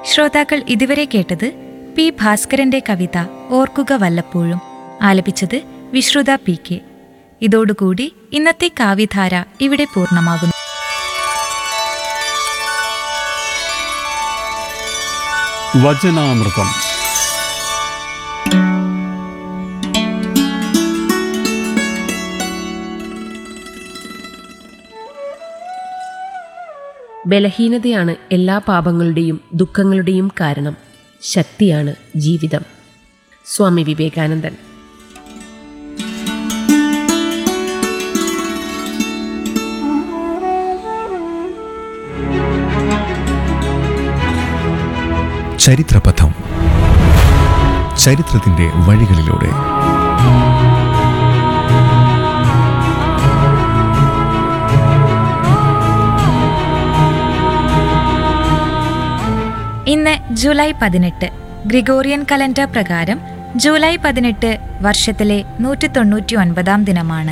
ശ്രോതാക്കൾ ഇതുവരെ കേട്ടത് പി ഭാസ്കരന്റെ കവിത ഓർക്കുക വല്ലപ്പോഴും ആലപിച്ചത് വിശ്രുത പി കെ ഇതോടുകൂടി ഇന്നത്തെ കാവ്യധാര ഇവിടെ പൂർണ്ണമാകുന്നു വചനാമൃതം ബലഹീനതയാണ് എല്ലാ പാപങ്ങളുടെയും ദുഃഖങ്ങളുടെയും കാരണം ശക്തിയാണ് ജീവിതം സ്വാമി വിവേകാനന്ദൻ ചരിത്രപഥം ചരിത്രത്തിന്റെ വഴികളിലൂടെ ഇന്ന് ജൂലൈ പതിനെട്ട് ഗ്രിഗോറിയൻ കലണ്ടർ പ്രകാരം ജൂലൈ പതിനെട്ട് വർഷത്തിലെ നൂറ്റി തൊണ്ണൂറ്റി ഒൻപതാം ദിനമാണ്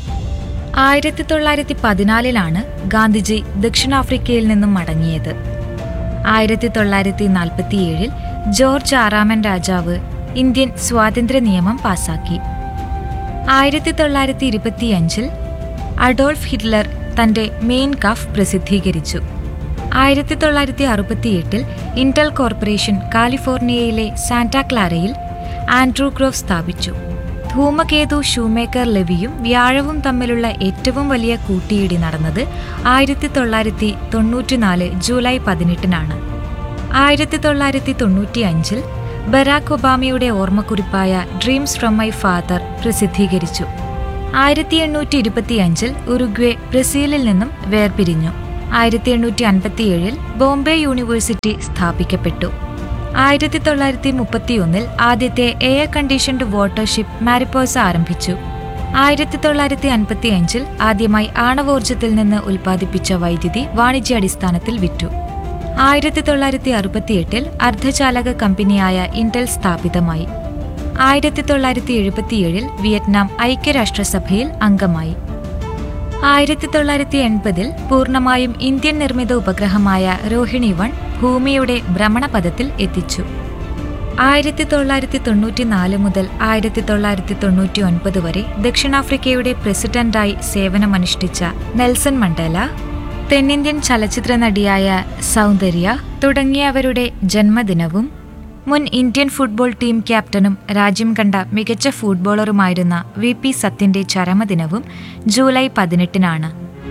ആയിരത്തി തൊള്ളായിരത്തി പതിനാലിലാണ് ഗാന്ധിജി ദക്ഷിണാഫ്രിക്കയിൽ നിന്നും മടങ്ങിയത് ആയിരത്തി തൊള്ളായിരത്തി നാൽപ്പത്തിയേഴിൽ ജോർജ് ആറാമൻ രാജാവ് ഇന്ത്യൻ സ്വാതന്ത്ര്യ നിയമം പാസാക്കി ആയിരത്തി തൊള്ളായിരത്തി ഇരുപത്തിയഞ്ചിൽ അഡോൾഫ് ഹിറ്റ്ലർ തന്റെ മെയിൻ കഫ് പ്രസിദ്ധീകരിച്ചു ആയിരത്തി തൊള്ളായിരത്തി അറുപത്തിയെട്ടിൽ ഇന്റൽ കോർപ്പറേഷൻ കാലിഫോർണിയയിലെ സാന്റാ ക്ലാരയിൽ ആൻഡ്രൂ ഗ്രോവ് സ്ഥാപിച്ചു ധൂമകേതു ഷൂമേക്കർ ലെവിയും വ്യാഴവും തമ്മിലുള്ള ഏറ്റവും വലിയ കൂട്ടിയിടി നടന്നത് ആയിരത്തി തൊള്ളായിരത്തി തൊണ്ണൂറ്റിനാല് ജൂലൈ പതിനെട്ടിനാണ് ആയിരത്തി തൊള്ളായിരത്തി തൊണ്ണൂറ്റി അഞ്ചിൽ ബരാക് ഒബാമയുടെ ഓർമ്മക്കുറിപ്പായ ഡ്രീംസ് ഫ്രം മൈ ഫാദർ പ്രസിദ്ധീകരിച്ചു ആയിരത്തി എണ്ണൂറ്റി ഇരുപത്തിയഞ്ചിൽ ഉറുഗ്വേ ബ്രസീലിൽ നിന്നും വേർപിരിഞ്ഞു ആയിരത്തി എണ്ണൂറ്റി അൻപത്തിയേഴിൽ ബോംബെ യൂണിവേഴ്സിറ്റി സ്ഥാപിക്കപ്പെട്ടു ആയിരത്തി തൊള്ളായിരത്തി മുപ്പത്തിയൊന്നിൽ ആദ്യത്തെ എയർ കണ്ടീഷൻഡ് വാട്ടർഷിപ്പ് മാരിപ്പോസ ആരംഭിച്ചു ആയിരത്തി തൊള്ളായിരത്തി അൻപത്തിയഞ്ചിൽ ആദ്യമായി ആണവോർജത്തിൽ നിന്ന് ഉൽപ്പാദിപ്പിച്ച വൈദ്യുതി വാണിജ്യാടിസ്ഥാനത്തിൽ വിറ്റു ആയിരത്തി തൊള്ളായിരത്തി അറുപത്തിയെട്ടിൽ അർദ്ധചാലക കമ്പനിയായ ഇന്റൽ സ്ഥാപിതമായി ആയിരത്തി തൊള്ളായിരത്തി എഴുപത്തിയേഴിൽ വിയറ്റ്നാം ഐക്യരാഷ്ട്രസഭയിൽ അംഗമായി ആയിരത്തി തൊള്ളായിരത്തി എൺപതിൽ പൂർണ്ണമായും ഇന്ത്യൻ നിർമ്മിത ഉപഗ്രഹമായ രോഹിണി വൺ ഭൂമിയുടെ ഭ്രമണപഥത്തിൽ എത്തിച്ചു ആയിരത്തി തൊള്ളായിരത്തി തൊണ്ണൂറ്റിനാല് മുതൽ ആയിരത്തി തൊള്ളായിരത്തി തൊണ്ണൂറ്റി ഒൻപത് വരെ ദക്ഷിണാഫ്രിക്കയുടെ പ്രസിഡന്റായി സേവനമനുഷ്ഠിച്ച നെൽസൺ മണ്ടേല തെന്നിന്ത്യൻ ചലച്ചിത്ര നടിയായ സൗന്ദര്യ തുടങ്ങിയവരുടെ ജന്മദിനവും മുൻ ഇന്ത്യൻ ഫുട്ബോൾ ടീം ക്യാപ്റ്റനും രാജ്യം കണ്ട മികച്ച ഫുട്ബോളറുമായിരുന്ന വി പി സത്യന്റെ ചരമദിനവും ജൂലൈ പതിനെട്ടിനാണ്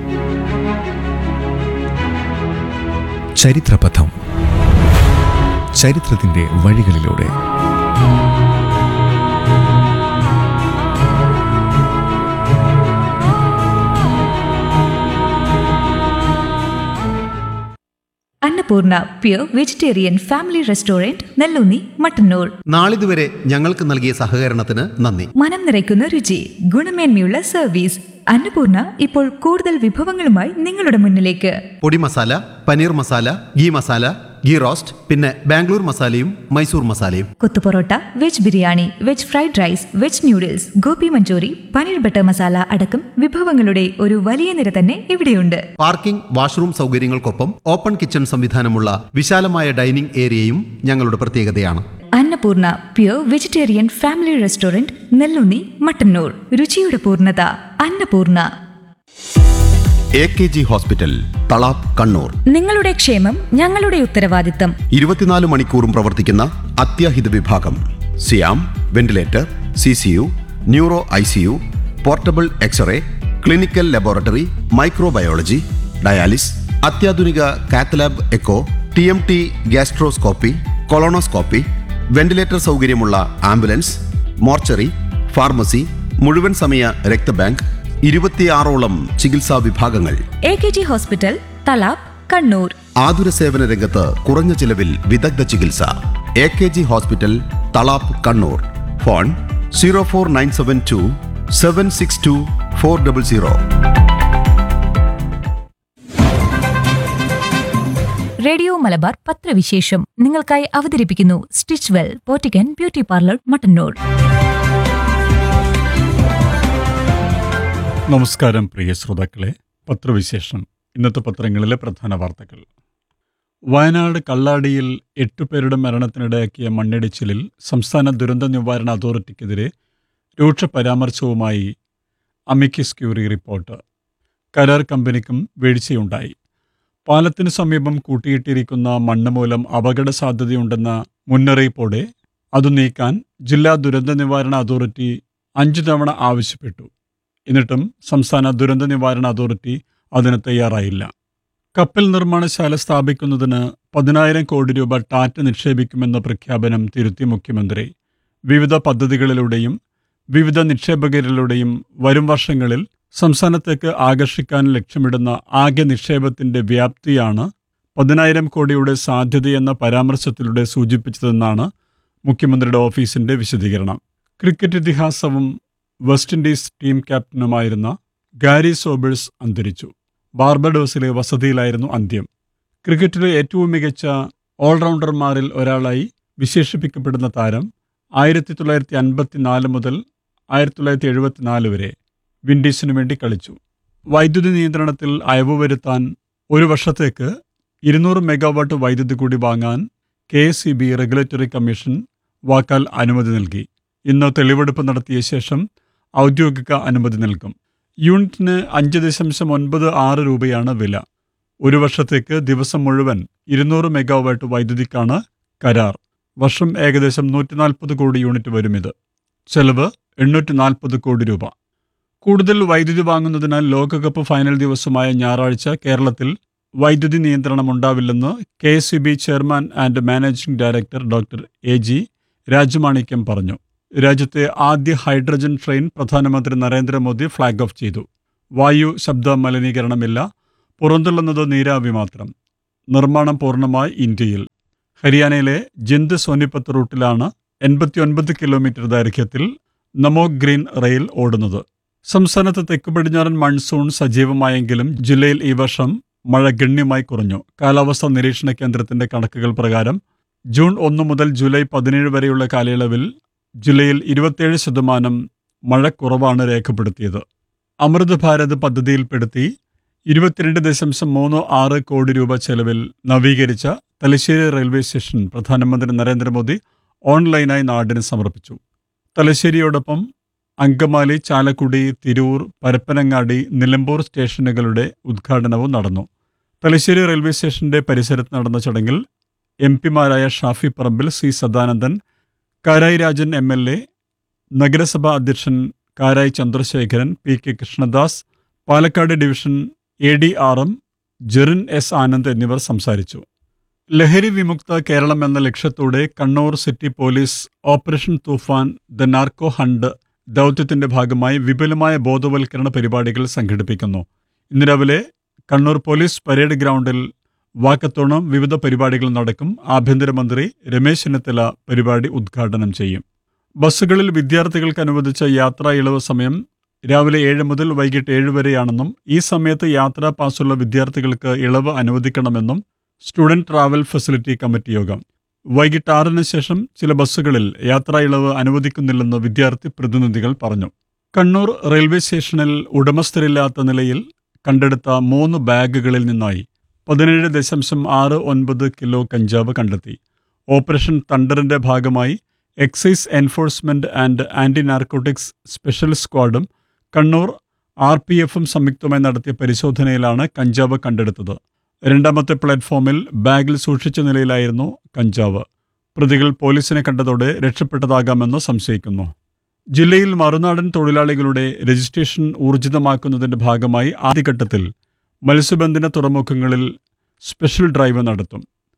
ചരിത്രപഥം ചരിത്രത്തിന്റെ വഴികളിലൂടെ Annapurna pure vegetarian family restaurant Nellunni Mattannur നാളിതുവരെ ഞങ്ങൾക്ക് നൽകിയ സഹകരണത്തിന് നന്ദി മനം നിറയ്ക്കുന്ന രുചി ഗുണമേന്മയുള്ള സർവീസ് അന്നപൂർണ ഇപ്പോൾ കൂടുതൽ വിഭവങ്ങളുമായി നിങ്ങളുടെ മുന്നിലേക്ക് പൊടി masala paneer masala ghee masala ghee roast പിന്നെ ബാംഗ്ലൂർ മസാലയും മൈസൂർ മസാലയും kothu parotta veg biryani veg fried rice veg noodles gobi manchurian paneer butter masala അടക്കം വിഭവങ്ങളുടെ ഒരു വലിയ നിര തന്നെ ഇവിടെയുണ്ട് പാർക്കിംഗ് വാഷ്റൂം സൗകര്യങ്ങൾക്കൊപ്പം ഓപ്പൺ കിച്ചൺ സംവിധാനമുള്ള വിശാലമായ ഡൈനിംഗ് ഏരിയയും ഞങ്ങളുടെ പ്രത്യേകതയാണ് Annapurna pure vegetarian family restaurant Nellunni Mattannur രുചിയുടെ പൂർണ്ണത Annapurna A K G hospital Thalap Kannur നിങ്ങളുടെ ക്ഷേമം ഞങ്ങളുടെ ഉത്തരവാദിത്തം ഇരുപത്തിനാല് മണിക്കൂറും പ്രവർത്തിക്കുന്ന അത്യാഹിത വിഭാഗം സിയാം ventilator C C U neuro I C U portable X-ray clinical laboratory microbiology dialysis അത്യാധുനിക cath lab echo T M T gastroscopy colonoscopy ventilator സൗകര്യമുള്ള ആംബുലൻസ് മോർച്ചറി ഫാർമസി മുഴുവൻ സമയ രക്തബാങ്ക് ഇരുപത്തിയാറോളം ചികിത്സാ വിഭാഗങ്ങൾ A K G hospital Thalap Kannur ആതുര സേവന രംഗത്ത് കുറഞ്ഞ ചിലവിൽ വിദഗ്ധ ചികിത്സ A K G hospital Thalap Kannur phone zero four nine seven two seven six two four double zero radio Malabar പത്രവിശേഷം നിങ്ങൾക്കായി അവതരിപ്പിക്കുന്നു സ്റ്റിച്ച് വെൽ പോറ്റിക്കൻ ബ്യൂട്ടി പാർലർ മട്ടന്നൂർ നമസ്കാരം പ്രിയ ശ്രോതാക്കളെ പത്രവിശേഷം ഇന്നത്തെ പത്രങ്ങളിലെ പ്രധാന വാർത്തകൾ വയനാട് കള്ളാടിയിൽ എട്ടുപേരുടെ മരണത്തിനിടയാക്കിയ മണ്ണിടിച്ചിലിൽ സംസ്ഥാന ദുരന്ത നിവാരണ അതോറിറ്റിക്കെതിരെ രൂക്ഷ പരാമർശവുമായി അമിക്കിസ് ക്യൂറി റിപ്പോർട്ട് കരാർ കമ്പനിക്കും വീഴ്ചയുണ്ടായി പാലത്തിനു സമീപം കൂട്ടിയിട്ടിരിക്കുന്ന മണ്ണ് മൂലം അപകട സാധ്യതയുണ്ടെന്ന മുന്നറിയിപ്പോടെ അത് നീക്കാൻ ജില്ലാ ദുരന്ത നിവാരണ അതോറിറ്റി അഞ്ചു തവണ ആവശ്യപ്പെട്ടു എന്നിട്ടും സംസ്ഥാന ദുരന്ത നിവാരണ അതോറിറ്റി അതിന് തയ്യാറായില്ല കപ്പൽ നിർമ്മാണശാല സ്ഥാപിക്കുന്നതിന് പതിനായിരം കോടി രൂപ ടാറ്റ നിക്ഷേപിക്കുമെന്ന പ്രഖ്യാപനം തിരുത്തി മുഖ്യമന്ത്രി വിവിധ പദ്ധതികളിലൂടെയും വിവിധ നിക്ഷേപകരിലൂടെയും വരും വർഷങ്ങളിൽ സംസ്ഥാനത്തേക്ക് ആകർഷിക്കാൻ ലക്ഷ്യമിടുന്ന ആകെ നിക്ഷേപത്തിന്റെ വ്യാപ്തിയാണ് പതിനായിരം കോടിയുടെ സാധ്യതയെന്ന പരാമർശത്തിലൂടെ സൂചിപ്പിച്ചതെന്നാണ് മുഖ്യമന്ത്രിയുടെ ഓഫീസിന്റെ വിശദീകരണം ക്രിക്കറ്റ് ഇതിഹാസവും വെസ്റ്റ് ഇൻഡീസ് ടീം ക്യാപ്റ്റനുമായിരുന്ന ഗാരി സോബേഴ്സ് അന്തരിച്ചു ബാർബഡോസിലെ വസതിയിലായിരുന്നു അന്ത്യം ക്രിക്കറ്റിലെ ഏറ്റവും മികച്ച ഓൾറൗണ്ടർമാരിൽ ഒരാളായി വിശേഷിപ്പിക്കപ്പെടുന്ന താരം ആയിരത്തി തൊള്ളായിരത്തി അൻപത്തിനാല് മുതൽ ആയിരത്തി തൊള്ളായിരത്തി എഴുപത്തിനാല് വരെ വിൻഡീസിനു വേണ്ടി കളിച്ചു വൈദ്യുതി നിയന്ത്രണത്തിൽ അയവ് വരുത്താൻ ഒരു വർഷത്തേക്ക് ഇരുന്നൂറ് മെഗാവാട്ട് വൈദ്യുതി കൂടി വാങ്ങാൻ K S C B regulatory commission വാക്കാൽ അനുമതി നൽകി ഇന്ന് തെളിവെടുപ്പ് നടത്തിയ ശേഷം ഔദ്യോഗിക അനുമതി നൽകും യൂണിറ്റിന് അഞ്ച് ദശാംശം ഒൻപത് ആറ് രൂപയാണ് വില ഒരു വർഷത്തേക്ക് ദിവസം മുഴുവൻ ഇരുന്നൂറ് മെഗാവാട്ട് വൈദ്യുതിക്കാണ് കരാർ വർഷം ഏകദേശം നൂറ്റി നാൽപ്പത് കോടി യൂണിറ്റ് വരും ഇത് ചെലവ് എണ്ണൂറ്റി നാൽപ്പത് കോടി രൂപ കൂടുതൽ വൈദ്യുതി വാങ്ങുന്നതിനാൽ ലോകകപ്പ് ഫൈനൽ ദിവസമായ ഞായറാഴ്ച കേരളത്തിൽ വൈദ്യുതി നിയന്ത്രണം ഉണ്ടാവില്ലെന്ന് K S C B chairman and managing director doctor A G Rajamanickam പറഞ്ഞു രാജ്യത്തെ ആദ്യ ഹൈഡ്രജൻ ട്രെയിൻ പ്രധാനമന്ത്രി നരേന്ദ്രമോദി ഫ്ളാഗ് ഓഫ് ചെയ്തു വായു ശബ്ദ മലിനീകരണമില്ല പുറന്തള്ളുന്നത് നീരാവി മാത്രം നിർമ്മാണം പൂർണ്ണമായി ഇന്ത്യയിൽ ഹരിയാനയിലെ ജിന്ദ് സോനിപത്ത് റൂട്ടിലാണ് എൺപത്തിയൊൻപത് കിലോമീറ്റർ ദൈർഘ്യത്തിൽ നമോ ഗ്രീൻ റെയിൽ ഓടുന്നത് സംസ്ഥാനത്ത് തെക്ക് പടിഞ്ഞാറൻ മൺസൂൺ സജീവമായെങ്കിലും ജില്ലയിൽ ഈ വർഷം മഴ ഗണ്യമായി കുറഞ്ഞു കാലാവസ്ഥാ നിരീക്ഷണ കേന്ദ്രത്തിന്റെ കണക്കുകൾ പ്രകാരം ജൂൺ ഒന്ന് മുതൽ ജൂലൈ പതിനേഴ് വരെയുള്ള കാലയളവിൽ ജില്ലയിൽ ഇരുപത്തിയേഴ് ശതമാനം മഴ കുറവാണ് രേഖപ്പെടുത്തിയത് അമൃത് ഭാരത് പദ്ധതിയിൽപ്പെടുത്തി ഇരുപത്തിരണ്ട് ദശാംശം മൂന്ന് ആറ് കോടി രൂപ ചെലവിൽ നവീകരിച്ച തലശ്ശേരി റെയിൽവേ സ്റ്റേഷൻ പ്രധാനമന്ത്രി നരേന്ദ്രമോദി ഓൺലൈനായി നാടിന് സമർപ്പിച്ചു തലശ്ശേരിയോടൊപ്പം അങ്കമാലി ചാലക്കുടി തിരൂർ പരപ്പനങ്ങാടി നിലമ്പൂർ സ്റ്റേഷനുകളുടെ ഉദ്ഘാടനവും നടന്നു തലശ്ശേരി റെയിൽവേ സ്റ്റേഷന്റെ പരിസരത്ത് നടന്ന ചടങ്ങിൽ എം പിമാരായ Shafi Parambil C Sadanandan Karayi Rajan M L A നഗരസഭാ അധ്യക്ഷൻ Karayi Chandrasekharan P K Krishnadas Palakkad division A D R M Jerin S Anand എന്നിവർ സംസാരിച്ചു ലഹരി വിമുക്ത കേരളം എന്ന ലക്ഷ്യത്തോടെ Kannur city police operation Toofan the narco hunt ദൗത്യത്തിന്റെ ഭാഗമായി വിപുലമായ ബോധവൽക്കരണ പരിപാടികൾ സംഘടിപ്പിക്കുന്നു ഇന്ന് രാവിലെ കണ്ണൂർ പോലീസ് പരേഡ് ഗ്രൗണ്ടിൽ വാക്കത്തോണം വിവിധ പരിപാടികൾ നടക്കും ആഭ്യന്തരമന്ത്രി രമേശ് ചെന്നിത്തല പരിപാടി ഉദ്ഘാടനം ചെയ്യും ബസ്സുകളിൽ വിദ്യാർത്ഥികൾക്ക് അനുവദിച്ച യാത്രാ ഇളവ് സമയം രാവിലെ ഏഴ് മുതൽ വൈകിട്ട് ഏഴ് വരെയാണെന്നും ഈ സമയത്ത് യാത്രാ പാസുള്ള വിദ്യാർത്ഥികൾക്ക് ഇളവ് അനുവദിക്കണമെന്നും സ്റ്റുഡന്റ് ട്രാവൽ ഫെസിലിറ്റി കമ്മിറ്റി യോഗം വൈകിട്ട് ആറിന് ശേഷം ചില ബസ്സുകളിൽ യാത്രാ ഇളവ് അനുവദിക്കുന്നില്ലെന്ന് വിദ്യാർത്ഥി പ്രതിനിധികൾ പറഞ്ഞു കണ്ണൂർ റെയിൽവേ സ്റ്റേഷനിൽ ഉടമസ്ഥരില്ലാത്ത നിലയിൽ കണ്ടെടുത്ത മൂന്ന് ബാഗുകളിൽ നിന്നായി പതിനേഴ് ദശാംശം ആറ് ഒൻപത് കിലോ കഞ്ചാവ് കണ്ടെത്തി ഓപ്പറേഷൻ തണ്ടറിന്റെ ഭാഗമായി excise enforcement and anti narcotics special സ്ക്വാഡും കണ്ണൂർ ആർ പി എഫും സംയുക്തമായി നടത്തിയ പരിശോധനയിലാണ് കഞ്ചാവ് കണ്ടെടുത്തത് രണ്ടാമത്തെ പ്ലാറ്റ്ഫോമിൽ ബാഗിൽ സൂക്ഷിച്ച നിലയിലായിരുന്നു കഞ്ചാവ് പ്രതികൾ പോലീസിനെ കണ്ടതോടെ രക്ഷപ്പെട്ടതാകാമെന്ന് സംശയിക്കുന്നു ജില്ലയിൽ മറുനാടൻ തൊഴിലാളികളുടെ രജിസ്ട്രേഷൻ ഊർജിതമാക്കുന്നതിന്റെ ഭാഗമായി ആദ്യഘട്ടത്തിൽ മത്സ്യബന്ധന തുറമുഖങ്ങളിൽ സ്പെഷ്യൽ ഡ്രൈവ് നടത്തും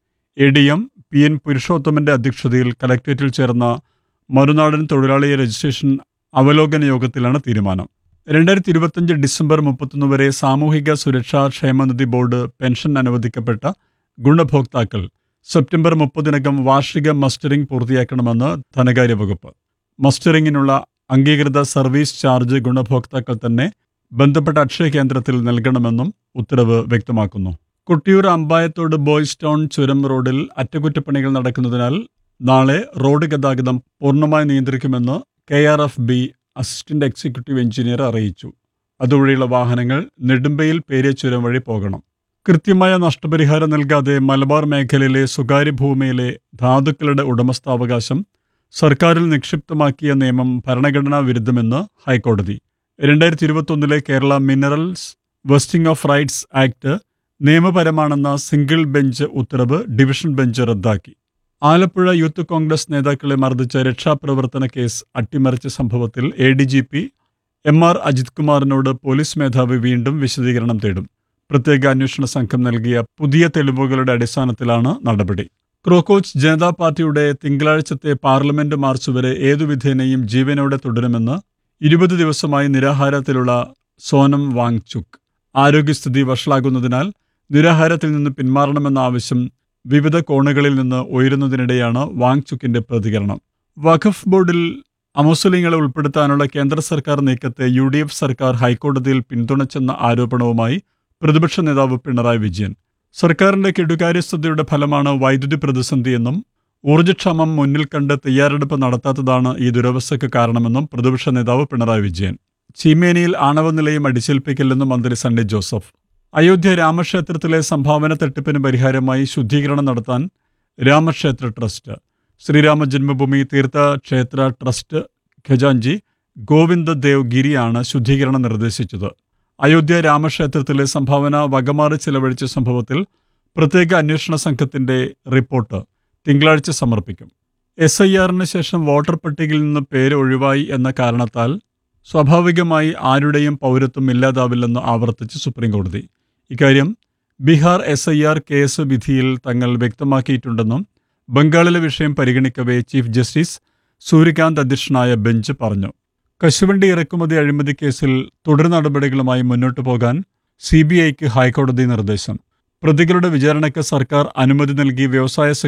A D M P N പുരുഷോത്തമന്റെ അധ്യക്ഷതയിൽ കലക്ട്രേറ്റിൽ ചേർന്ന മറുനാടൻ തൊഴിലാളി രജിസ്ട്രേഷൻ അവലോകന യോഗത്തിലാണ് തീരുമാനം രണ്ടായിരത്തി ഇരുപത്തിയഞ്ച് ഡിസംബർ മുപ്പത്തൊന്ന് വരെ സാമൂഹിക സുരക്ഷാ ക്ഷേമനിധി ബോർഡ് പെൻഷൻ അനുവദിക്കപ്പെട്ട ഗുണഭോക്താക്കൾ സെപ്റ്റംബർ മുപ്പതിനകം വാർഷിക മസ്റ്ററിംഗ് പൂർത്തിയാക്കണമെന്ന് ധനകാര്യ വകുപ്പ് മസ്റ്ററിംഗിനുള്ള അംഗീകൃത സർവീസ് ചാർജ് ഗുണഭോക്താക്കൾ തന്നെ ബന്ധപ്പെട്ട അക്ഷയ കേന്ദ്രത്തിൽ നൽകണമെന്നും ഉത്തരവ് വ്യക്തമാക്കുന്നു കൊട്ടിയൂർ അമ്പായത്തോട് ബോയ്സ് ടൗൺ ചുരം റോഡിൽ അറ്റകുറ്റപ്പണികൾ നടക്കുന്നതിനാൽ നാളെ റോഡ് ഗതാഗതം പൂർണ്ണമായി നിയന്ത്രിക്കുമെന്ന് K R F B assistant executive engineer അറിയിച്ചു അതുവഴിയുള്ള വാഹനങ്ങൾ നെടുമ്പയിൽ പേരിയ ചുരം വഴി പോകണം കൃത്യമായ നഷ്ടപരിഹാരം നൽകാതെ മലബാർ മേഖലയിലെ സ്വകാര്യ ഭൂമിയിലെ ധാതുക്കളുടെ ഉടമസ്ഥാവകാശം സർക്കാരിൽ നിക്ഷിപ്തമാക്കിയ നിയമം ഭരണഘടനാ വിരുദ്ധമെന്ന് ഹൈക്കോടതി രണ്ടായിരത്തി ഇരുപത്തൊന്നിലെ Kerala minerals vesting of rights act നിയമപരമാണെന്ന സിംഗിൾ ബെഞ്ച് ഉത്തരവ് ഡിവിഷൻ ബെഞ്ച് റദ്ദാക്കി ആലപ്പുഴ യൂത്ത് കോൺഗ്രസ് നേതാക്കളെ മർദ്ദിച്ച രക്ഷാപ്രവർത്തന കേസ് അട്ടിമറിച്ച സംഭവത്തിൽ A D G P M R Ajith കുമാറിനോട് പോലീസ് മേധാവി വീണ്ടും വിശദീകരണം തേടും പ്രത്യേക അന്വേഷണ സംഘം നൽകിയ പുതിയ തെളിവുകളുടെ അടിസ്ഥാനത്തിലാണ് നടപടി ക്രോക്കോച്ച് ജനതാ പാർട്ടിയുടെ തിങ്കളാഴ്ചത്തെ പാർലമെന്റ് മാർച്ച് വരെ ഏതു വിധേനയും ജീവനോടെ തുടരുമെന്ന് ഇരുപത് ദിവസമായി നിരാഹാരത്തിലുള്ള സോനം വാങ്ചുക് ആരോഗ്യസ്ഥിതി വഷളാകുന്നതിനാൽ നിരാഹാരത്തിൽ നിന്ന് പിന്മാറണമെന്ന ആവശ്യം വിവിധ കോണുകളിൽ നിന്ന് ഉയരുന്നതിനിടെയാണ് വാങ്ചുക്കിന്റെ പ്രതികരണം വഖഫ് ബോർഡിൽ അമുസ്ലിങ്ങളെ ഉൾപ്പെടുത്താനുള്ള കേന്ദ്ര സർക്കാർ നീക്കത്തെ യു ഡി എഫ് സർക്കാർ ഹൈക്കോടതിയിൽ പിന്തുണച്ചെന്ന ആരോപണവുമായി പ്രതിപക്ഷ നേതാവ് പിണറായി വിജയൻ സർക്കാരിന്റെ കെടുകാര്യസ്ഥതയുടെ ഫലമാണ് വൈദ്യുതി പ്രതിസന്ധിയെന്നും ഊർജ്ജക്ഷാമം മുന്നിൽ കണ്ട് തയ്യാറെടുപ്പ് നടത്താത്തതാണ് ഈ ദുരവസ്ഥയ്ക്ക് കാരണമെന്നും പ്രതിപക്ഷ നേതാവ് പിണറായി വിജയൻ ചീമേനിയിൽ ആണവ നിലയം അടിച്ചേൽപ്പിക്കില്ലെന്നും മന്ത്രി സണ്ണി ജോസഫ് അയോധ്യ രാമക്ഷേത്രത്തിലെ സംഭാവന തട്ടിപ്പിന് പരിഹാരമായി ശുദ്ധീകരണം നടത്താൻ രാമക്ഷേത്ര ട്രസ്റ്റ് ശ്രീരാമ ജന്മഭൂമി തീർത്ഥ ക്ഷേത്ര ട്രസ്റ്റ് ഖജാൻജി ഗോവിന്ദ ദേവ് ഗിരിയാണ് ശുദ്ധീകരണം നിർദ്ദേശിച്ചത് അയോധ്യ രാമക്ഷേത്രത്തിലെ സംഭാവന വകമാറി ചെലവഴിച്ച സംഭവത്തിൽ പ്രത്യേക അന്വേഷണ സംഘത്തിന്റെ റിപ്പോർട്ട് തിങ്കളാഴ്ച സമർപ്പിക്കും എസ് ഐ ആറിന് ശേഷം വോട്ടർ പട്ടികയിൽ നിന്ന് പേര് ഒഴിവായി എന്ന കാരണത്താൽ സ്വാഭാവികമായി ആരുടെയും പൗരത്വം ഇല്ലാതാവില്ലെന്ന് ആവർത്തിച്ച് സുപ്രീംകോടതി ഇക്കാര്യം Bihar S I R case വിധിയിൽ തങ്ങൾ വ്യക്തമാക്കിയിട്ടുണ്ടെന്നും ബംഗാളിലെ വിഷയം പരിഗണിക്കവേ ചീഫ് ജസ്റ്റിസ് സൂര്യകാന്ത് അധ്യക്ഷനായ ബെഞ്ച് പറഞ്ഞു കശുവണ്ടി ഇറക്കുമതി അഴിമതി കേസിൽ തുടർ നടപടികളുമായി മുന്നോട്ടു പോകാൻ സി ബി ഐക്ക് ഹൈക്കോടതി നിർദ്ദേശം പ്രതികളുടെ വിചാരണയ്ക്ക് സർക്കാർ അനുമതി നൽകി വ്യവസായ